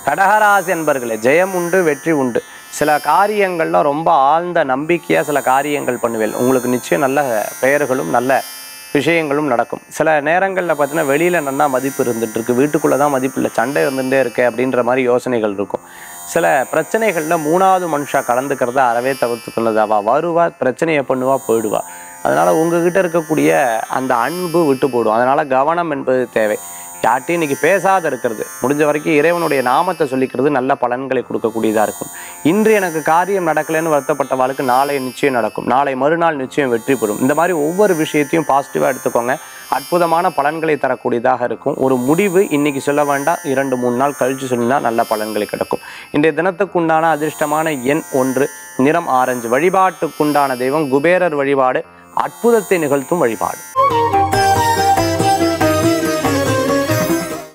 கடகராசி என்பர்களே ஜெயம் உண்டு வெற்றி உண்டு சில காரியங்கள்ல ரொம்ப ஆழ்ந்த நம்பிக்கையாக சில காரியங்கள் பண்ணுவேன் உங்களுக்கு நிச்சயம் நல்ல பெயர்களும் நல்ல விஷயங்களும் நடக்கும் சில நேரங்களில் பார்த்தீங்கன்னா வெளியில் நல்லா மதிப்பு இருந்துட்டு இருக்கு வீட்டுக்குள்ளே தான் மதிப்பு இல்லை சண்டை இருந்துகிட்டே இருக்கு அப்படின்ற மாதிரி யோசனைகள் இருக்கும் சில பிரச்சனைகளில் மூணாவது மனுஷா கலந்துக்கிறத அறவே தவிர்த்துக்கொள்ளது அவள் வருவா பிரச்சனையை பண்ணுவா போயிடுவா அதனால் உங்ககிட்ட இருக்கக்கூடிய அந்த அன்பு விட்டு போடும் அதனால் கவனம் என்பது தேவை யார்ட்டையும் இன்னைக்கு பேசாத இருக்கிறது முடிஞ்ச வரைக்கும் இறைவனுடைய நாமத்தை சொல்லிக்கிறது நல்ல பலன்களை கொடுக்கக்கூடியதாக இருக்கும் இன்று எனக்கு காரியம் நடக்கலைன்னு வருத்தப்பட்டவாளுக்கு நாளை நிச்சயம் நடக்கும் நாளை மறுநாள் நிச்சயம் வெற்றி பெறும் இந்த மாதிரி ஒவ்வொரு விஷயத்தையும் பாசிட்டிவாக எடுத்துக்கோங்க அற்புதமான பலன்களை தரக்கூடியதாக இருக்கும் ஒரு முடிவு இன்னைக்கு சொல்ல வேண்டாம் இரண்டு மூணு நாள் கழிச்சு சொன்னா நல்ல பலன்களை கிடைக்கும் இன்றைய தினத்துக்குண்டான அதிர்ஷ்டமான எண் ஒன்று நிறம் ஆரஞ்சு வழிபாட்டுக்குண்டான தெய்வம் குபேரர் வழிபாடு அற்புதத்தை நிகழ்த்தும் வழிபாடு